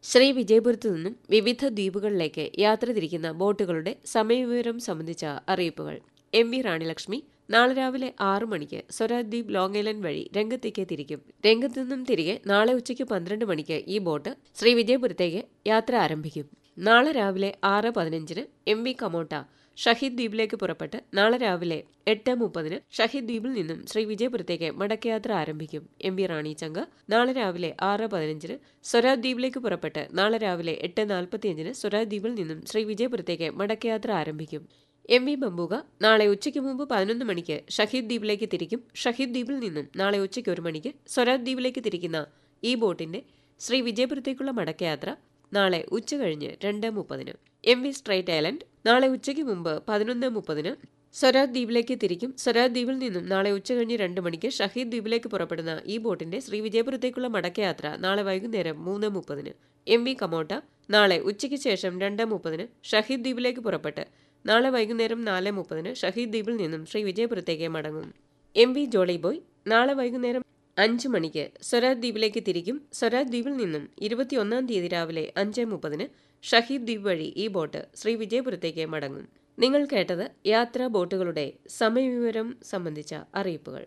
ശ്രീ വിജയപുരത്തു നിന്നും വിവിധ ദ്വീപുകളിലേക്ക് യാത്ര തിരിക്കുന്ന ബോട്ടുകളുടെ സമയവിവരം സംബന്ധിച്ച അറിയിപ്പുകൾ എം വി റാണിലക്ഷ്മി നാളെ രാവിലെ ആറു മണിക്ക് സ്വരാദ്വീപ് ലോങ് ഐലൻഡ് വഴി രംഗത്തേക്ക് തിരിക്കും രംഗത്തു നിന്നും തിരികെ നാളെ ഉച്ചയ്ക്ക് പന്ത്രണ്ട് മണിക്ക് ഈ ബോട്ട് ശ്രീ വിജയപുരത്തേക്ക് യാത്ര ആരംഭിക്കും നാളെ രാവിലെ ആറ് പതിനഞ്ചിന് എം വി കമോട്ട ഷഹീദ് ദ്വീപിലേക്ക് പുറപ്പെട്ട് നാളെ രാവിലെ എട്ട് മുപ്പതിന് ഷഹീദ് ദ്വീപിൽ നിന്നും ശ്രീ വിജയപുരത്തേക്ക് മടക്കയാത്ര ആരംഭിക്കും എം വി റാണി ചങ്ക നാളെ രാവിലെ ആറ് പതിനഞ്ചിന് സ്വരാജ് ദ്വീപിലേക്ക് പുറപ്പെട്ട് നാളെ രാവിലെ എട്ട് നാൽപ്പത്തിയഞ്ചിന് സ്വരാജ് ദ്വീപിൽ നിന്നും ശ്രീ വിജയപുരത്തേക്ക് മടക്കയാത്ര ആരംഭിക്കും എം വി ബംബുക നാളെ ഉച്ചയ്ക്ക് മുമ്പ് പതിനൊന്ന് മണിക്ക് ഷഹീദ് ദ്വീപിലേക്ക് തിരിക്കും ഷഹീദ് ദ്വീപിൽ നിന്നും നാളെ ഉച്ചയ്ക്ക് ഒരു മണിക്ക് സ്വരാജ് ദ്വീപിലേക്ക് തിരിക്കുന്ന ഈ ബോട്ടിന്റെ ശ്രീ വിജയപുരത്തേക്കുള്ള മടക്കയാത്ര നാളെ ഉച്ച കഴിഞ്ഞ് രണ്ട് മുപ്പതിന് എം വി സ്ട്രൈറ്റ് ഐലൻഡ് നാളെ ഉച്ചയ്ക്ക് മുമ്പ് പതിനൊന്ന് മുപ്പതിന് സ്വരാജ് ദ്വീപിലേക്ക് തിരിക്കും സ്വരാജ് ദ്വീപിൽ നിന്നും നാളെ ഉച്ചകഴിഞ്ഞ് രണ്ട് മണിക്ക് ഷഹീദ് ദ്വീപിലേക്ക് പുറപ്പെടുന്ന ഈ ബോട്ടിന്റെ ശ്രീ വിജയപുരത്തേക്കുള്ള മടക്കയാത്ര നാളെ വൈകുന്നേരം മൂന്ന് മുപ്പതിന് എം വി കമോട്ട നാളെ ഉച്ചയ്ക്ക് ശേഷം രണ്ട് മുപ്പതിന് ഷഹീദ് ദ്വീപിലേക്ക് പുറപ്പെട്ട് നാളെ വൈകുന്നേരം നാല് മുപ്പതിന് ഷഹീദ് ദ്വീപിൽ നിന്നും ശ്രീ വിജയപുരത്തേക്ക് മടങ്ങും എം വി ജോളി ബോയ് നാളെ വൈകുന്നേരം അഞ്ച് മണിക്ക് സ്വരാജ് ദ്വീപിലേക്ക് തിരിക്കും സ്വരാജ് ദ്വീപിൽ നിന്നും ഇരുപത്തിയൊന്നാം തീയതി രാവിലെ അഞ്ച് മുപ്പതിന് ഷഹീദ് ദ്വീപ് വഴി ഈ ബോട്ട് ശ്രീ വിജയപുരത്തേക്ക് മടങ്ങും നിങ്ങൾ കേട്ടത് യാത്രാ ബോട്ടുകളുടെ സമയവിവരം സംബന്ധിച്ച അറിയിപ്പുകൾ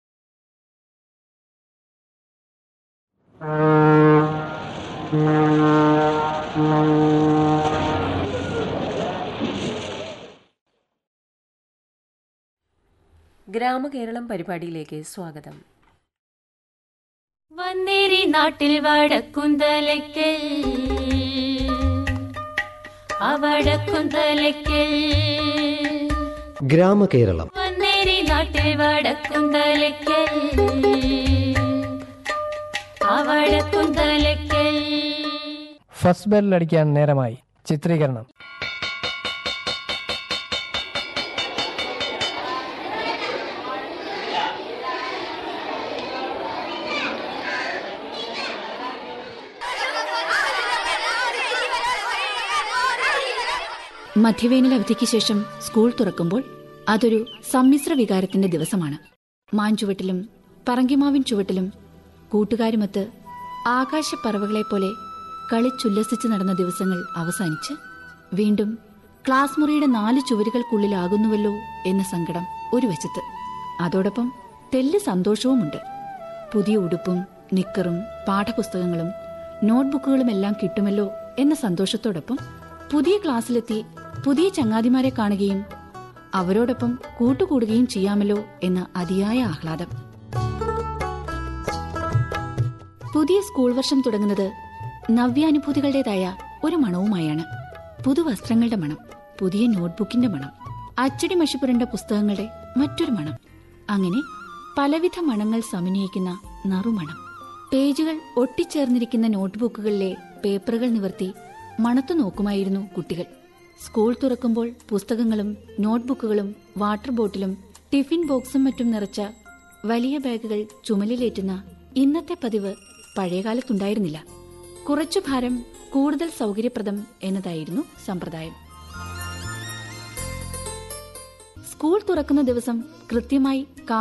ഗ്രാമകേരളം പരിപാടിയിലേക്ക് സ്വാഗതം വന്നേരി നാട്ടിൽ വടക്കുന്തലയ്ക്കൽ അവടക്കുന്തലയ്ക്കൽ ഗ്രാമകേരളം വന്നേരി നാട്ടിൽ വടക്കുന്തലയ്ക്കൽ അവടക്കുന്തലയ്ക്കൽ ഫസ്റ്റ് ബെല്ലടിക്കാൻ നേരമായി ചിത്രീകരണം മധ്യവേനൽ അവധിക്ക് ശേഷം സ്കൂൾ തുറക്കുമ്പോൾ അതൊരു സമ്മിശ്ര വികാരത്തിന്റെ ദിവസമാണ് മാഞ്ചുവട്ടിലും പറങ്കിമാവിൻ ചുവട്ടിലും കൂട്ടുകാരുമൊത്ത് ആകാശപ്പറവകളെപ്പോലെ കളിച്ചുല്ലസിച്ച് നടന്ന ദിവസങ്ങൾ അവസാനിച്ച് വീണ്ടും ക്ലാസ് മുറിയുടെ നാല് ചുവരുകൾക്കുള്ളിലാകുന്നുവല്ലോ എന്ന സങ്കടം ഒരു വശത്ത് അതോടൊപ്പം തെല്ല് സന്തോഷവുമുണ്ട് പുതിയ ഉടുപ്പും നിക്കറും പാഠപുസ്തകങ്ങളും നോട്ട്ബുക്കുകളുമെല്ലാം കിട്ടുമല്ലോ എന്ന സന്തോഷത്തോടൊപ്പം പുതിയ ക്ലാസ്സിലെത്തി പുതിയ ചങ്ങാതിമാരെ കാണുകയും അവരോടൊപ്പം കൂട്ടുകൂടുകയും ചെയ്യാമല്ലോ എന്ന അതിയായ ആഹ്ലാദം പുതിയ സ്കൂൾ വർഷം തുടങ്ങുന്നത് നവ്യാനുഭൂതികളുടേതായ ഒരു മണവുമായാണ് പുതുവസ്ത്രങ്ങളുടെ മണം പുതിയ നോട്ട്ബുക്കിന്റെ മണം അച്ചടി മഷിപ്പുരണ്ട പുസ്തകങ്ങളുടെ മറ്റൊരു മണം അങ്ങനെ പലവിധ മണങ്ങൾ സമന്വയിക്കുന്ന നറുമണം പേജുകൾ ഒട്ടിച്ചേർന്നിരിക്കുന്ന നോട്ട്ബുക്കുകളിലെ പേപ്പറുകൾ നിവർത്തി മണത്തു നോക്കുമായിരുന്നു കുട്ടികൾ സ്കൂൾ തുറക്കുമ്പോൾ പുസ്തകങ്ങളും നോട്ട്ബുക്കുകളും വാട്ടർ ബോട്ടിലും ടിഫിൻ ബോക്സും മറ്റും നിറച്ച വലിയ ബാഗുകൾ ചുമലിലേറ്റുന്ന ഇന്നത്തെ പതിവ് പഴയകാലത്തുണ്ടായിരുന്നില്ല കുറച്ചു ഭാരം കൂടുതൽ സൗകര്യപ്രദം എന്നതായിരുന്നു സമ്പ്രദായം സ്കൂൾ തുറക്കുന്ന ദിവസം കൃത്യമായി